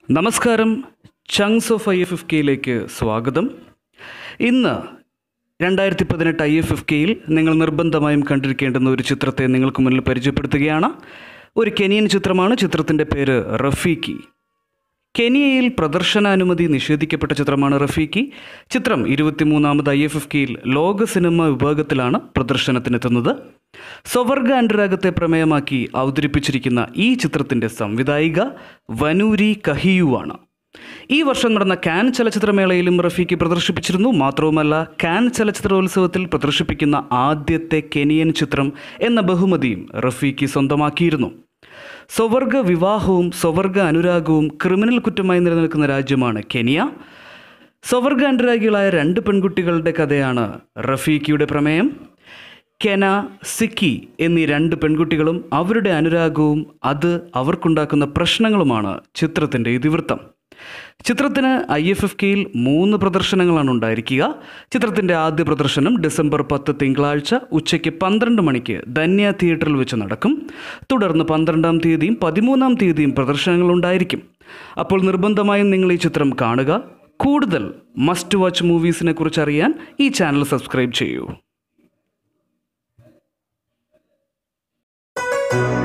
നമസ്കാരം chunks of I F F കെയിലേക്ക് സ്വാഗതം ഇന്ന് രണ്ടായിരത്തി പതിനെട്ട് ഐ എഫ് എഫ് കെയിൽ നിങ്ങൾ നിർബന്ധമായും കണ്ടിരിക്കേണ്ടുന്ന ഒരു ചിത്രത്തെ നിങ്ങൾക്ക് മുന്നിൽ പരിചയപ്പെടുത്തുകയാണ് ഒരു കെനിയൻ ചിത്രമാണ് ചിത്രത്തിൻ്റെ പേര് റഫീഖി കെനിയയിൽ പ്രദർശനാനുമതി നിഷേധിക്കപ്പെട്ട ചിത്രമാണ് റഫീഖി ചിത്രം ഇരുപത്തിമൂന്നാമത് ഐ എഫ് എഫ് കെയിൽ ലോക സിനിമ വിഭാഗത്തിലാണ് പ്രദർശനത്തിനെത്തുന്നത് സ്വവർഗ അനുരാഗത്തെ പ്രമേയമാക്കി അവതരിപ്പിച്ചിരിക്കുന്ന ഈ ചിത്രത്തിൻ്റെ സംവിധായിക വനൂരി കഹിയു ആണ് ഈ വർഷം നടന്ന കാൻ ചലച്ചിത്രമേളയിലും റഫീഖി പ്രദർശിപ്പിച്ചിരുന്നു മാത്രവുമല്ല കാൻ ചലച്ചിത്രോത്സവത്തിൽ പ്രദർശിപ്പിക്കുന്ന ആദ്യത്തെ കെനിയൻ ചിത്രം എന്ന ബഹുമതിയും റഫീഖി സ്വന്തമാക്കിയിരുന്നു സ്വവർഗ വിവാഹവും സ്വവർഗ അനുരാഗവും ക്രിമിനൽ കുറ്റമായി നിലനിൽക്കുന്ന രാജ്യമാണ് കെനിയ സ്വവർഗ അനുരാഗികളായ രണ്ട് പെൺകുട്ടികളുടെ കഥയാണ് റഫീഖിയുടെ പ്രമേയം കെന സിക്കി എന്നീ രണ്ട് പെൺകുട്ടികളും അവരുടെ അനുരാഗവും അത് അവർക്കുണ്ടാക്കുന്ന പ്രശ്നങ്ങളുമാണ് ചിത്രത്തിൻ്റെ ഇതിവൃത്തം ചിത്രത്തിന് ഐ എഫ് എഫ് കെയിൽ മൂന്ന് പ്രദർശനങ്ങളാണ് ഉണ്ടായിരിക്കുക ചിത്രത്തിൻ്റെ ആദ്യ പ്രദർശനം ഡിസംബർ പത്ത് തിങ്കളാഴ്ച ഉച്ചയ്ക്ക് പന്ത്രണ്ട് മണിക്ക് ധന്യ തിയേറ്ററിൽ വെച്ച് നടക്കും തുടർന്ന് പന്ത്രണ്ടാം തീയതിയും പതിമൂന്നാം തീയതിയും പ്രദർശനങ്ങൾ ഉണ്ടായിരിക്കും അപ്പോൾ നിർബന്ധമായും നിങ്ങൾ ഈ ചിത്രം കാണുക കൂടുതൽ മസ്റ്റ് വാച്ച് മൂവീസിനെ കുറിച്ച് അറിയാൻ ഈ ചാനൽ സബ്സ്ക്രൈബ് ചെയ്യൂ